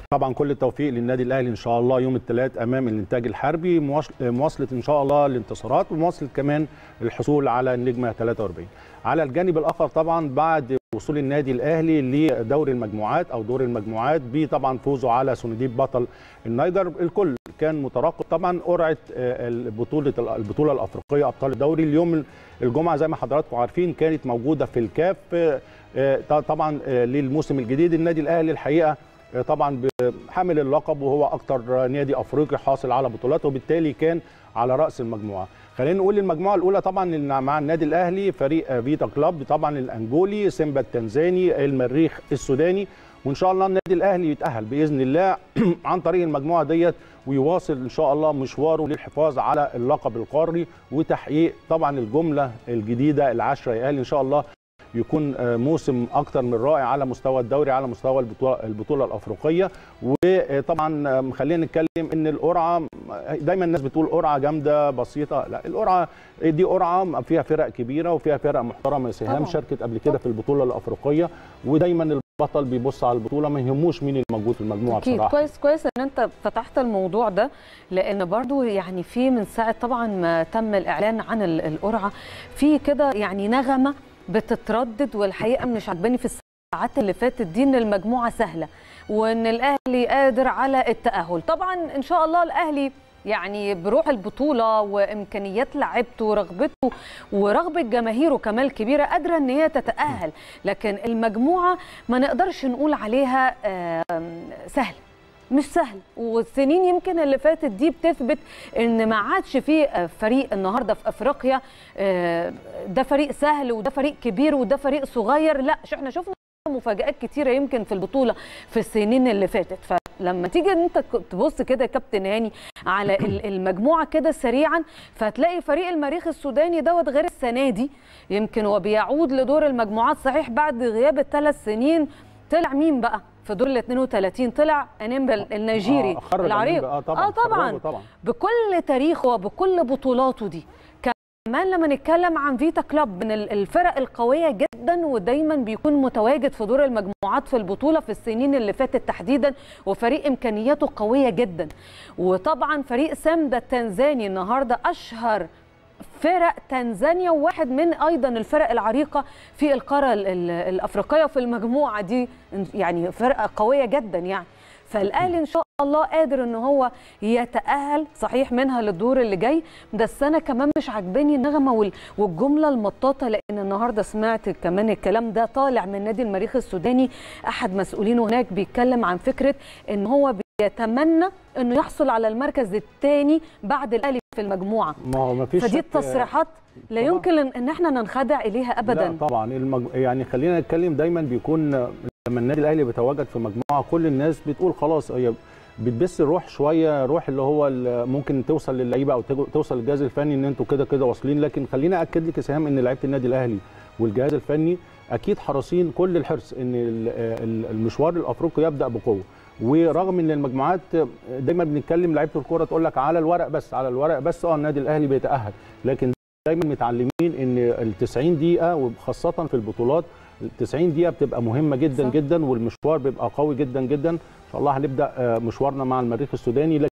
طبعا كل التوفيق للنادي الاهلي ان شاء الله يوم الثلاث امام الانتاج الحربي مواصله ان شاء الله الانتصارات ومواصله كمان الحصول على النجمه 43 على الجانب الاخر طبعا بعد وصول النادي الاهلي لدور المجموعات او دور المجموعات بطبعا فوزه على سونديب بطل النيجر الكل كان مترقب طبعا قرعه البطوله البطوله الافريقيه ابطال الدوري اليوم الجمعه زي ما حضراتكم عارفين كانت موجوده في الكاف طبعا للموسم الجديد النادي الاهلي الحقيقه طبعا حامل اللقب وهو اكتر نادي افريقي حاصل على بطولات وبالتالي كان على راس المجموعه خلينا نقول المجموعه الاولى طبعا مع النادي الاهلي فريق فيتا كلاب طبعا الانجولي سيمبا التنزاني المريخ السوداني وان شاء الله النادي الاهلي يتاهل باذن الله عن طريق المجموعه ديت ويواصل ان شاء الله مشواره للحفاظ على اللقب القاري وتحقيق طبعا الجمله الجديده العشره يا اهلي ان شاء الله يكون موسم اكتر من رائع على مستوى الدوري على مستوى البطوله, البطولة الافريقيه وطبعا خلينا نتكلم ان القرعه دايما الناس بتقول قرعه جامده بسيطه لا القرعه دي قرعه فيها فرق كبيره وفيها فرق محترمه سهام شاركت قبل كده في البطوله الافريقيه ودايما البطل بيبص على البطوله ما يهموش مين الموجود في المجموعه أكيد. بصراحه كويس كويس ان انت فتحت الموضوع ده لان برضو يعني في من ساعه طبعا ما تم الاعلان عن القرعه في كده يعني نغمه بتتردد والحقيقه مش عجباني في الساعات اللي فاتت دي ان المجموعه سهله وان الاهلي قادر على التاهل طبعا ان شاء الله الاهلي يعني بروح البطولة وإمكانيات لعبته ورغبته ورغبة جماهيره كمان كبيرة قادرة إن هي تتأهل لكن المجموعة ما نقدرش نقول عليها سهلة مش سهل والسنين يمكن اللي فاتت دي بتثبت ان ما عادش في فريق النهارده في افريقيا ده فريق سهل وده فريق كبير وده فريق صغير لا احنا شفنا مفاجآت كتيرة يمكن في البطولة في السنين اللي فاتت فلما تيجي انت تبص كده يا كابتن هاني على المجموعة كده سريعا فتلاقي فريق المريخ السوداني دوت غير السنة دي يمكن وبيعود لدور المجموعات صحيح بعد غياب الثلاث سنين طلع مين بقى في دور ال 32 طلع انيمبل النيجيري آه العريق آه طبعا, آه طبعا, طبعا بكل تاريخه وبكل بطولاته دي كمان لما نتكلم عن فيتا كلاب من الفرق القوية جدا ودايما بيكون متواجد في دور المجموعات في البطولة في السنين اللي فاتت تحديدا وفريق إمكانياته قوية جدا وطبعا فريق سامدا التنزاني النهاردة أشهر فرق تنزانيا وواحد من ايضا الفرق العريقه في القاره الافريقيه وفي المجموعه دي يعني فرقه قويه جدا يعني فالاهلي ان شاء الله قادر ان هو يتاهل صحيح منها للدور اللي جاي ده السنه كمان مش عاجباني النغمه والجمله المطاطه لان النهارده سمعت كمان الكلام ده طالع من نادي المريخ السوداني احد مسؤولينه هناك بيتكلم عن فكره ان هو يتمنى انه يحصل على المركز الثاني بعد الاهلي في المجموعه ما هو ما فيش فدي التصريحات لا طبعا. يمكن ان احنا ننخدع اليها ابدا لا طبعا المج... يعني خلينا نتكلم دايما بيكون لما النادي الاهلي بيتواجد في مجموعه كل الناس بتقول خلاص هي بتبث الروح شويه روح اللي هو ممكن توصل للعيبه او توصل للجهاز الفني ان انتوا كده كده واصلين لكن خلينا اكد لك يا سهام ان لعيبه النادي الاهلي والجهاز الفني اكيد حريصين كل الحرص ان المشوار الافريقي يبدا بقوه ورغم ان المجموعات دايما بنتكلم لعيبه الكوره تقول لك على الورق بس على الورق بس اه النادي الاهلي بيتاهل لكن دايما متعلمين ان ال 90 دقيقه وخاصه في البطولات ال 90 دقيقه بتبقى مهمه جدا صح. جدا والمشوار بيبقى قوي جدا جدا ان شاء الله هنبدا مشوارنا مع المريخ السوداني